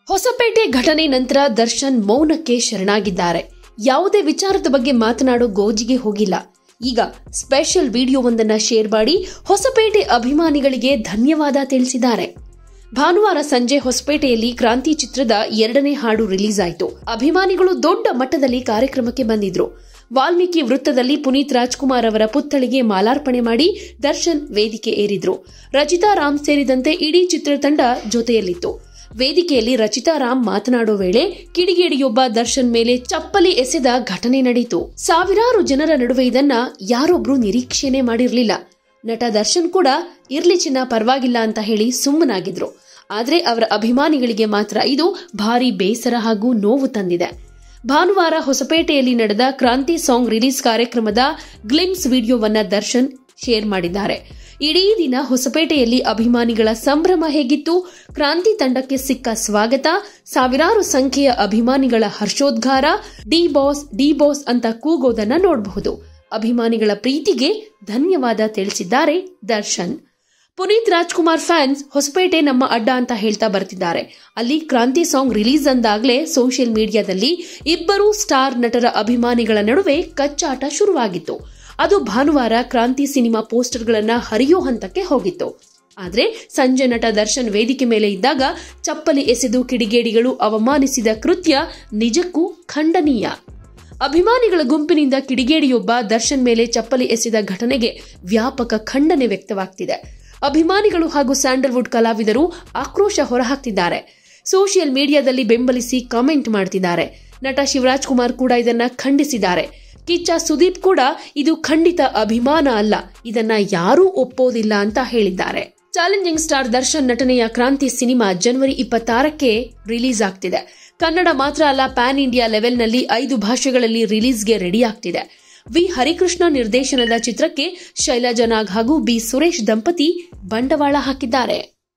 ಹೊಸಪೇಟೆ ಘಟನೆ ನಂತರ ದರ್ಶನ್ ಮೌನಕ್ಕೆ ಶರಣಾಗಿದ್ದಾರೆ ಯಾವುದೇ ವಿಚಾರದ ಬಗ್ಗೆ ಮಾತನಾಡೋ ಗೋಜಿಗೆ ಹೋಗಿಲ್ಲ ಈಗ ಸ್ಪೆಷಲ್ ವಿಡಿಯೋವೊಂದನ್ನ ಶೇರ್ ಮಾಡಿ ಹೊಸಪೇಟೆ ಅಭಿಮಾನಿಗಳಿಗೆ ಧನ್ಯವಾದ ತಿಳಿಸಿದ್ದಾರೆ ಭಾನುವಾರ ಸಂಜೆ ಹೊಸಪೇಟೆಯಲ್ಲಿ ಕ್ರಾಂತಿ ಚಿತ್ರದ ಎರಡನೇ ಹಾಡು ರಿಲೀಸ್ ಆಯಿತು ಅಭಿಮಾನಿಗಳು ದೊಡ್ಡ ಮಟ್ಟದಲ್ಲಿ ಕಾರ್ಯಕ್ರಮಕ್ಕೆ ಬಂದಿದ್ರು ವಾಲ್ಮೀಕಿ ವೃತ್ತದಲ್ಲಿ ಪುನೀತ್ ರಾಜ್ಕುಮಾರ್ ಅವರ ಪುತ್ಥಳಿಗೆ ಮಾಲಾರ್ಪಣೆ ಮಾಡಿ ದರ್ಶನ್ ವೇದಿಕೆ ಏರಿದ್ರು ರಚಿತಾ ರಾಮ್ ಸೇರಿದಂತೆ ಇಡೀ ಚಿತ್ರತಂಡ ಜೊತೆಯಲ್ಲಿತ್ತು ವೇದಿಕೆಯಲ್ಲಿ ರಚಿತಾ ರಾಮ್ ಮಾತನಾಡೋ ವೇಳೆ ಕಿಡಿಗೇಡಿಯೊಬ್ಬ ದರ್ಶನ್ ಮೇಲೆ ಚಪ್ಪಲಿ ಎಸೆದ ಘಟನೆ ನಡೆಯಿತು ಸಾವಿರಾರು ಜನರ ನಡುವೆ ಇದನ್ನ ಯಾರೊಬ್ರು ನಿರೀಕ್ಷೆನೆ ಮಾಡಿರ್ಲಿಲ್ಲ ನಟ ದರ್ಶನ್ ಕೂಡ ಇರ್ಲಿ ಚಿನ್ನ ಪರವಾಗಿಲ್ಲ ಅಂತ ಹೇಳಿ ಸುಮ್ಮನಾಗಿದ್ರು ಆದ್ರೆ ಅವರ ಅಭಿಮಾನಿಗಳಿಗೆ ಮಾತ್ರ ಇದು ಭಾರಿ ಬೇಸರ ಹಾಗೂ ನೋವು ತಂದಿದೆ ಭಾನುವಾರ ಹೊಸಪೇಟೆಯಲ್ಲಿ ನಡೆದ ಕ್ರಾಂತಿ ಸಾಂಗ್ ರಿಲೀಸ್ ಕಾರ್ಯಕ್ರಮದ ಗ್ಲಿಮ್ಸ್ ವಿಡಿಯೋವನ್ನ ದರ್ಶನ್ ಶೇರ್ ಮಾಡಿದ್ದಾರೆ ಇಡೀ ದಿನ ಹೊಸಪೇಟೆಯಲ್ಲಿ ಅಭಿಮಾನಿಗಳ ಸಂಭ್ರಮ ಹೇಗಿತ್ತು ಕ್ರಾಂತಿ ತಂಡಕ್ಕೆ ಸಿಕ್ಕ ಸ್ವಾಗತ ಸಾವಿರಾರು ಸಂಖ್ಯೆಯ ಅಭಿಮಾನಿಗಳ ಹರ್ಷೋದ್ಗಾರ ಡಿ ಬಾಸ್ ಡಿ ಬಾಸ್ ಅಂತ ಕೂಗೋದನ್ನ ನೋಡಬಹುದು ಅಭಿಮಾನಿಗಳ ಪ್ರೀತಿಗೆ ಧನ್ಯವಾದ ತಿಳಿಸಿದ್ದಾರೆ ದರ್ಶನ್ ಪುನೀತ್ ರಾಜ್ಕುಮಾರ್ ಫ್ಯಾನ್ಸ್ ಹೊಸಪೇಟೆ ನಮ್ಮ ಅಡ್ಡ ಅಂತ ಹೇಳ್ತಾ ಬರ್ತಿದ್ದಾರೆ ಅಲ್ಲಿ ಕ್ರಾಂತಿ ಸಾಂಗ್ ರಿಲೀಸ್ ಅಂದಾಗ್ಲೇ ಸೋಷಿಯಲ್ ಮೀಡಿಯಾದಲ್ಲಿ ಇಬ್ಬರು ಸ್ಟಾರ್ ನಟರ ಅಭಿಮಾನಿಗಳ ನಡುವೆ ಕಚ್ಚಾಟ ಶುರುವಾಗಿತ್ತು ಅದು ಭಾನುವಾರ ಕ್ರಾಂತಿ ಸಿನಿಮಾ ಪೋಸ್ಟರ್ಗಳನ್ನ ಹರಿಯೋ ಹಂತಕ್ಕೆ ಹೋಗಿತ್ತು ಆದ್ರೆ ಸಂಜೆ ನಟ ದರ್ಶನ್ ವೇದಿಕೆ ಮೇಲೆ ಇದ್ದಾಗ ಚಪ್ಪಲಿ ಎಸೆದು ಕಿಡಿಗೇಡಿಗಳು ಅವಮಾನಿಸಿದ ಕೃತ್ಯ ನಿಜಕ್ಕೂ ಖಂಡನೀಯ ಅಭಿಮಾನಿಗಳ ಗುಂಪಿನಿಂದ ಕಿಡಿಗೇಡಿಯೊಬ್ಬ ದರ್ಶನ್ ಮೇಲೆ ಚಪ್ಪಲಿ ಎಸೆದ ಘಟನೆಗೆ ವ್ಯಾಪಕ ಖಂಡನೆ ವ್ಯಕ್ತವಾಗ್ತಿದೆ ಅಭಿಮಾನಿಗಳು ಹಾಗೂ ಸ್ಯಾಂಡಲ್ವುಡ್ ಕಲಾವಿದರು ಆಕ್ರೋಶ ಹೊರಹಾಕ್ತಿದ್ದಾರೆ ಸೋಷಿಯಲ್ ಮೀಡಿಯಾದಲ್ಲಿ ಬೆಂಬಲಿಸಿ ಕಾಮೆಂಟ್ ಮಾಡ್ತಿದ್ದಾರೆ ನಟ ಶಿವರಾಜ್ ಕುಮಾರ್ ಕೂಡ ಇದನ್ನ ಖಂಡಿಸಿದ್ದಾರೆ ಕಿಚ್ಚ ಸುದೀಪ್ ಕೂಡ ಇದು ಖಂಡಿತ ಅಭಿಮಾನ ಅಲ್ಲ ಇದನ್ನ ಯಾರೂ ಒಪ್ಪೋದಿಲ್ಲ ಅಂತ ಹೇಳಿದ್ದಾರೆ ಚಾಲೆಂಜಿಂಗ್ ಸ್ಟಾರ್ ದರ್ಶನ್ ನಟನೆಯ ಕ್ರಾಂತಿ ಸಿನಿಮಾ ಜನವರಿ ಇಪ್ಪತ್ತಾರಕ್ಕೆ ರಿಲೀಸ್ ಆಗ್ತಿದೆ ಕನ್ನಡ ಮಾತ್ರ ಅಲ್ಲ ಪ್ಯಾನ್ ಇಂಡಿಯಾ ಲೆವೆಲ್ನಲ್ಲಿ ಐದು ಭಾಷೆಗಳಲ್ಲಿ ರಿಲೀಸ್ಗೆ ರೆಡಿ ಆಗ್ತಿದೆ ವಿ ಹರಿಕೃಷ್ಣ ನಿರ್ದೇಶನದ ಚಿತ್ರಕ್ಕೆ ಶೈಲಾ ಜನಾಗ್ ಹಾಗೂ ಬಿ ಸುರೇಶ್ ದಂಪತಿ ಬಂಡವಾಳ ಹಾಕಿದ್ದಾರೆ